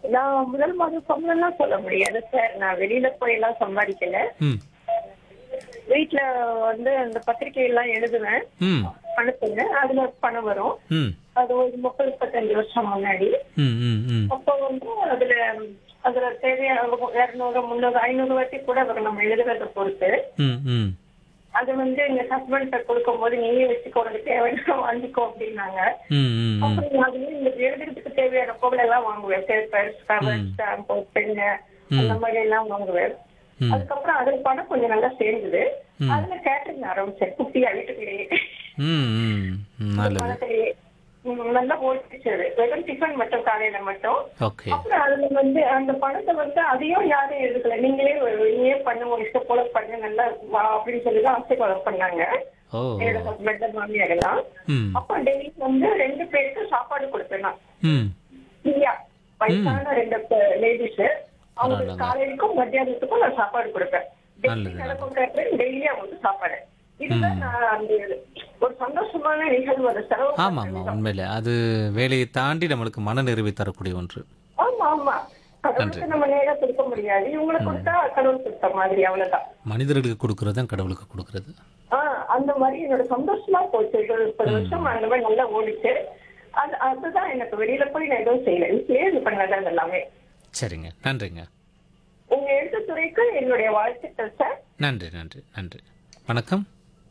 நான் முதல் மாதம் சம்பளம்லாம் சொல்ல முடியாது சார் நான் வெளியில போய் எல்லாம் சம்பாதிக்கல ம் வீட்ல வந்து அந்த பத்திரிகை எல்லாம் எழுதுவேன் ம் அனுப்புங்க அதுல பணம் வரும் ம் அது ஒரு முப்பது முப்பத்தஞ்சு வருஷம் முன்னாடி ம் ம் ம் அப்போ வந்து அதுல அதுல தேவையான இருநூறு முந்நூறு ஐநூறு வாட்டி கூட வரும் நம்ம எழுதுறத பொறுத்து ம் ம் அது வந்து எங்க ஹஸ்பண்ட் கொடுக்கும் போது நீயே வச்சுக்கோ உனக்கு தேவையான வாங்கிக்கோ அப்படின்னாங்க ம் ம் ம் அப்புறம் அதுல இந்த எழுதுறதுக்கு தேவையான பொருள் எல்லாம் வாங்குவேன் பேப்பர் கவர் ஸ்டாம்பு பெண்ணு அந்த மாதிரி எல்லாம் வாங்குவேன் ம். அதுக்கப்புறம் அதுல பணம் கொஞ்சம் நல்லா சேர்ந்தது அதுல கேட்டரிங் ஆரம்பிச்சேன் குட்டியா வீட்டுக்குள்ளேயே ம் ம் ம் நல்லது பணத்திலேயே ம், நல்லா ஓடிச்சு அது. வெறும் டிஃபன் மட்டும் காலையில மட்டும் ஓகே அப்புறம் அதுல வந்து அந்த பணத்தை வந்து அதையும் யாரும் எடுக்கல நீங்களே ஒரு- நீயே பண்ணு உன் இஷ்டம் போல பண்ணு நல்லா வா அப்படின்னு சொல்லி தான் ஆசீர்வாதம் பண்ணாங்க ஓ என்னோட ஹஸ்பண்ட் மாமியார் எல்லாம் ம் அப்ப டெய்லி வந்து ரெண்டு பேருக்கு சாப்பாடு கொடுப்பேன் நான் ம் ஃப்ரீயா வயசான ரெண்டு லேடிஸ் அவங்களுக்கு நல்லது. காலையிலுக்கும் மத்தியானத்துக்கும் நான் சாப்பாடு கொடுப்பேன் டெய்லி நல்லது. நடக்கும் கேட்டேன் டெய்லி அவங்களுக்கு சாப்பாடு இதுதான் நான் அந்த ஒரு சந்தோஷமான நிகழ்வு அந்த செலவு ஆமாம் ஆமாம் உண்மையில அது வேலையை தாண்டி நம்மளுக்கு மன நிறைவை தரக்கூடிய ஒன்று ஆமா ஆமா கடவுளுக்கு நம்ம நேரா கொடுக்க முடியாது இவங்களுக்கு கொடுத்தா கடவுள் கொடுத்த மாதிரி அவ்வளவுதான் மனிதர்களுக்கு கொடுக்கறது தான் கடவுளுக்கு கொடுக்கறது ஆஹ் அந்த மாதிரி என்னோட சந்தோஷமா போச்சு ஒரு முப்பது வருஷம் அந்த மாதிரி நல்லா ஓடிச்சு அது அதுதான் எனக்கு வெளியில போய் நான் எதுவும் செய்யல வீட்லயே இது பண்ணதான் எல்லாமே சரிங்க நன்றிங்க உங்க எழுத்துத்துறைக்கு என்னுடைய வாழ்த்துக்கள் சார் நன்றி நன்றி நன்றி வணக்கம்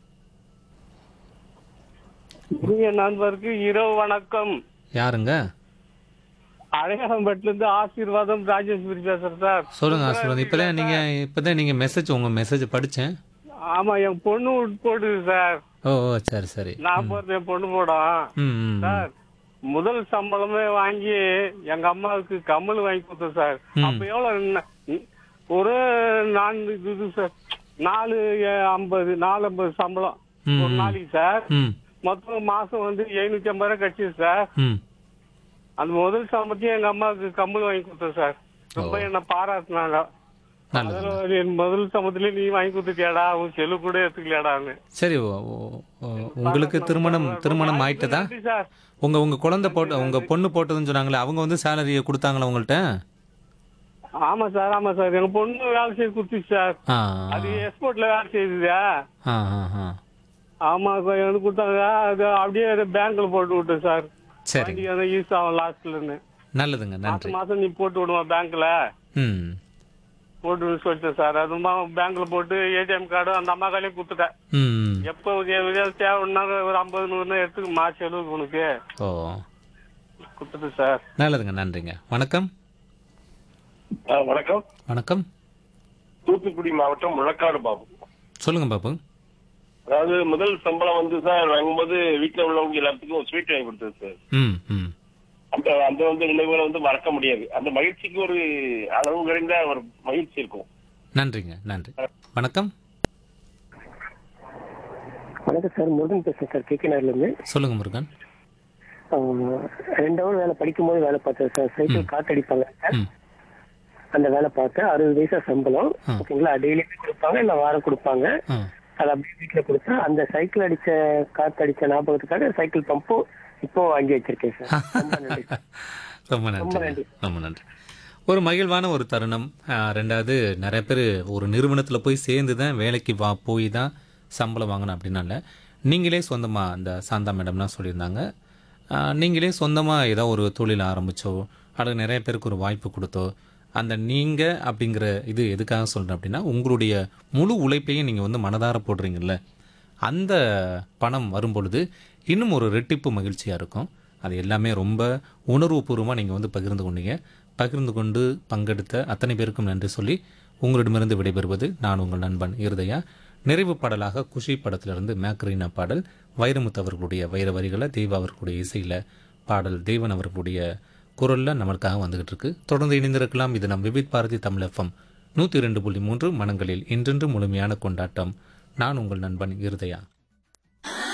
இனிய நண்பருக்கு இரவு வணக்கம் யாருங்க அடையாளம்பட்டில இருந்து ஆசீர்வாதம் ராஜேஸ்வரி பேசுறேன் சார் சொல்லுங்க ஆசீர்வாதம் இப்பதான் நீங்க இப்பதான் நீங்க மெசேஜ் உங்க மெசேஜ் படிச்சேன் ஆமா என் பொண்ணு போடுது சார் ஓ ஓ சரி சரி நான் போறது என் பொண்ணு போடும் ம் ம் ம். சார் முதல் சம்பளமே வாங்கி எங்க அம்மாவுக்கு கம்மல் வாங்கி கொடுத்தேன் சார் அப்ப எவ்வளவு ந- ஒரு நான்கு இது சார் நாலு அஹ், ஐம்பது நாலு ஐம்பது சம்பளம் ம், ஒரு நாளைக்கு சார் ம் மொத்தம் மாசம் வந்து எழுநூத்தி ஐம்பது ரூபாய் கட்சி சார் ம் அந்த முதல் சம்பளத்தையும் எங்க அம்மாவுக்கு கம்மல் வாங்கி கொடுத்தேன் சார் ரொம்ப என்ன பாராட்டினாங்க நல்லது அதுல ஒரு என் முதல் சம்பளத்திலே நீ வாங்கி கொடுத்துட்டியாடா உன் செல்லு கூட எடுத்துக்கலையாடான்னு சரி ஓ- ஓ- ஓ- உங்களுக்கு திருமணம் திருமணம் ஆயிட்டதா நன்றி சார் உங்க உங்க குழந்தை போட்டு உங்க பொண்ணு போட்டதுன்னு சொன்னாங்களே அவங்க வந்து சேலரியை கொடுத்தாங்களா உங்கள்கிட்ட ஆமா சார் ஆமா சார் எங்க பொண்ணு வேலை செய்து கொடுத்துச்சு சார் ஆ அது எக்ஸ்போர்ட்ல வேலை செய்யுதா ஆ ஆ ஆ ஆமா கொஞ்சம் வந்து கொடுத்தாங்க அது அப்படியே பேங்க்ல போட்டு விட்டேன் சார் சரி வண்டிக்கு வந்து யூஸ் ஆகும் லாஸ்ட்ல இருந்து நல்லதுங்க நன்றி மாசம் மாசம் நீ போட்டு விடுமா பேங்க்ல ம் போட்டு விட சொல்லிட்டேன் சார் அது பேங்க்ல போட்டு ஏடிஎம் கார்டு அந்த அம்மா கையிலே கொடுத்துட்டேன் ம் எப்போ எதாவது தேவைன்னா ஒரு ஐம்பது நூறுனா எடுத்துக்க மாசம் செலவுக்கு உனக்கு ஓ கொடுத்துட்டு சார் நல்லதுங்க நன்றிங்க வணக்கம் ஆ, வணக்கம் வணக்கம் தூத்துக்குடி மாவட்டம் முழக்காடு பாபு சொல்லுங்க பாபு அதாவது முதல் சம்பளம் வந்து சார் வாங்கும்போது வீட்டுல உள்ளவங்க எல்லாத்துக்கும் ஸ்வீட் வாங்கி கொடுத்தது சார் ம் ம் அந்த அந்த வந்து நினைவுகளை வந்து மறக்க முடியாது அந்த மகிழ்ச்சிக்கு ஒரு அளவு குறைந்த ஒரு மகிழ்ச்சி இருக்கும் நன்றிங்க நன்றி வணக்கம் வணக்கம் சார் முருகன் பேசுறேன் சார் கேகே நகர்ல இருந்து சொல்லுங்க முருகன் ஆஹ் ரெண்டு ஹவர் வேலை படிக்கும் போது வேலை பார்த்தேன் சார் சைக்கிள் காத்தடிப்பாங்க சார் ம் அந்த வேலை பார்த்தேன் அறுபது பைசா சம்பளம் ஆ. ஓகேங்களா டெய்லியுமே கொடுப்பாங்க இல்ல வாரம் கொடுப்பாங்க ஆ அது அப்படியே வீட்டுல கொடுத்தா அந்த சைக்கிள் அடிச்ச காத்தடிச்ச ஞாபகத்துக்காக சைக்கிள் பம்பும் இப்போ வாங்கி வச்சிருக்கேன் சார் ரொம்ப நன்றி சார். ரொம்ப நன்றி நன்றி. ரொம்ப நன்றி ஒரு மகிழ்வான ஒரு தருணம் ஆஹ் ரெண்டாவது நிறைய பேர் ஒரு நிறுவனத்தில் போய் சேர்ந்து தான் வேலைக்கு வா போய் தான் சம்பளம் வாங்கணும் அப்படின்னா இல்லை நீங்களே சொந்தமாக அந்த சாந்தா மேடம்லாம் சொல்லியிருந்தாங்க ஆஹ் நீங்களே சொந்தமாக ஏதோ ஒரு தொழில் ஆரம்பிச்சோ அல்லது நிறைய பேருக்கு ஒரு வாய்ப்பு கொடுத்தோ அந்த நீங்கள் அப்படிங்கிற இது எதுக்காக சொல்கிறேன் அப்படின்னா உங்களுடைய முழு உழைப்பையும் நீங்கள் வந்து மனதார போடுறீங்கல்ல அந்த பணம் வரும்பொழுது இன்னும் ஒரு ரெட்டிப்பு மகிழ்ச்சியாக இருக்கும் அது எல்லாமே ரொம்ப உணர்வுபூர்வமாக நீங்கள் வந்து பகிர்ந்து கொண்டீங்க பகிர்ந்து கொண்டு பங்கெடுத்த அத்தனை பேருக்கும் நன்றி சொல்லி உங்களிடமிருந்து விடைபெறுவது நான் உங்கள் நண்பன் இருதயா நிறைவு பாடலாக குஷி படத்திலிருந்து மேக்ரீனா பாடல் வைரமுத்து அவர்களுடைய வைர வரிகளை தெய்வா அவர்களுடைய இசையில் பாடல் தேவன் அவர்களுடைய குரலில் நம்மளுக்காக வந்துகிட்டு இருக்கு தொடர்ந்து இணைந்திருக்கலாம் இது நம் விவித் பாரதி தமிழ் எஃப்எம் நூற்றி ரெண்டு புள்ளி மூன்று மனங்களில் இன்றென்று முழுமையான கொண்டாட்டம் நான் உங்கள் நண்பன் இருதயா